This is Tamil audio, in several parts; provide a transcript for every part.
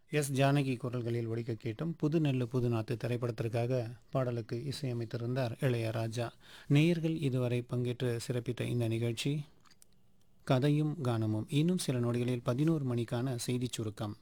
எஸ் ஜானகி குரல்களில் ஒலிக்க கேட்டும் புது நெல்லு புது நாத்து திரைப்படத்திற்காக பாடலுக்கு இசையமைத்திருந்தார் இளையராஜா நேயர்கள் இதுவரை பங்கேற்று சிறப்பித்த இந்த நிகழ்ச்சி கதையும் கானமும் இன்னும் சில நொடிகளில் பதினோரு மணிக்கான செய்திச் சுருக்கம்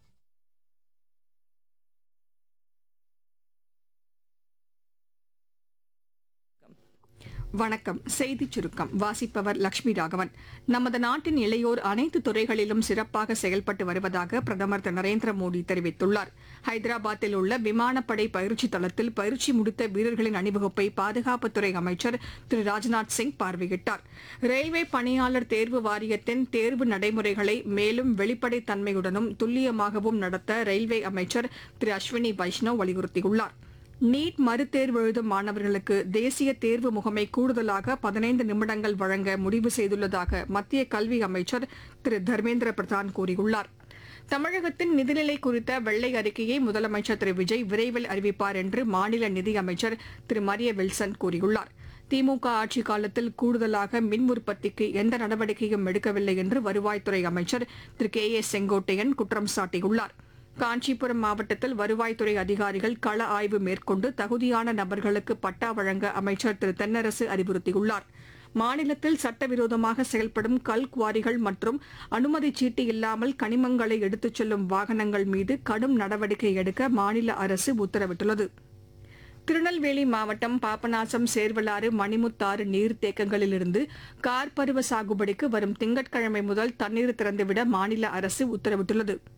வணக்கம் செய்திச் சுருக்கம் வாசிப்பவர் லட்சுமி ராகவன் நமது நாட்டின் இளையோர் அனைத்து துறைகளிலும் சிறப்பாக செயல்பட்டு வருவதாக பிரதமர் திரு நரேந்திர மோடி தெரிவித்துள்ளார் ஹைதராபாத்தில் உள்ள விமானப்படை பயிற்சி தளத்தில் பயிற்சி முடித்த வீரர்களின் அணிவகுப்பை பாதுகாப்புத்துறை அமைச்சர் திரு ராஜ்நாத் சிங் பார்வையிட்டார் ரயில்வே பணியாளர் தேர்வு வாரியத்தின் தேர்வு நடைமுறைகளை மேலும் வெளிப்படைத் தன்மையுடனும் துல்லியமாகவும் நடத்த ரயில்வே அமைச்சர் திரு அஸ்வினி வைஷ்ணவ் வலியுறுத்தியுள்ளார் நீட் மறுதேர்வு எழுதும் மாணவர்களுக்கு தேசிய தேர்வு முகமை கூடுதலாக பதினைந்து நிமிடங்கள் வழங்க முடிவு செய்துள்ளதாக மத்திய கல்வி அமைச்சர் திரு தர்மேந்திர பிரதான் கூறியுள்ளார் தமிழகத்தின் நிதிநிலை குறித்த வெள்ளை அறிக்கையை முதலமைச்சர் திரு விஜய் விரைவில் அறிவிப்பார் என்று மாநில நிதி அமைச்சர் திரு மரிய வில்சன் கூறியுள்ளார் திமுக ஆட்சிக் காலத்தில் கூடுதலாக மின் உற்பத்திக்கு எந்த நடவடிக்கையும் எடுக்கவில்லை என்று வருவாய்த்துறை அமைச்சர் திரு கே ஏ செங்கோட்டையன் குற்றம் சாட்டியுள்ளார் காஞ்சிபுரம் மாவட்டத்தில் வருவாய்த்துறை அதிகாரிகள் கள ஆய்வு மேற்கொண்டு தகுதியான நபர்களுக்கு பட்டா வழங்க அமைச்சர் திரு தென்னரசு அறிவுறுத்தியுள்ளார் மாநிலத்தில் சட்டவிரோதமாக செயல்படும் கல் குவாரிகள் மற்றும் அனுமதி சீட்டு இல்லாமல் கனிமங்களை எடுத்துச் செல்லும் வாகனங்கள் மீது கடும் நடவடிக்கை எடுக்க மாநில அரசு உத்தரவிட்டுள்ளது திருநெல்வேலி மாவட்டம் பாபநாசம் சேர்வலாறு மணிமுத்தாறு நீர்த்தேக்கங்களிலிருந்து கார் பருவ சாகுபடிக்கு வரும் திங்கட்கிழமை முதல் தண்ணீர் திறந்துவிட மாநில அரசு உத்தரவிட்டுள்ளது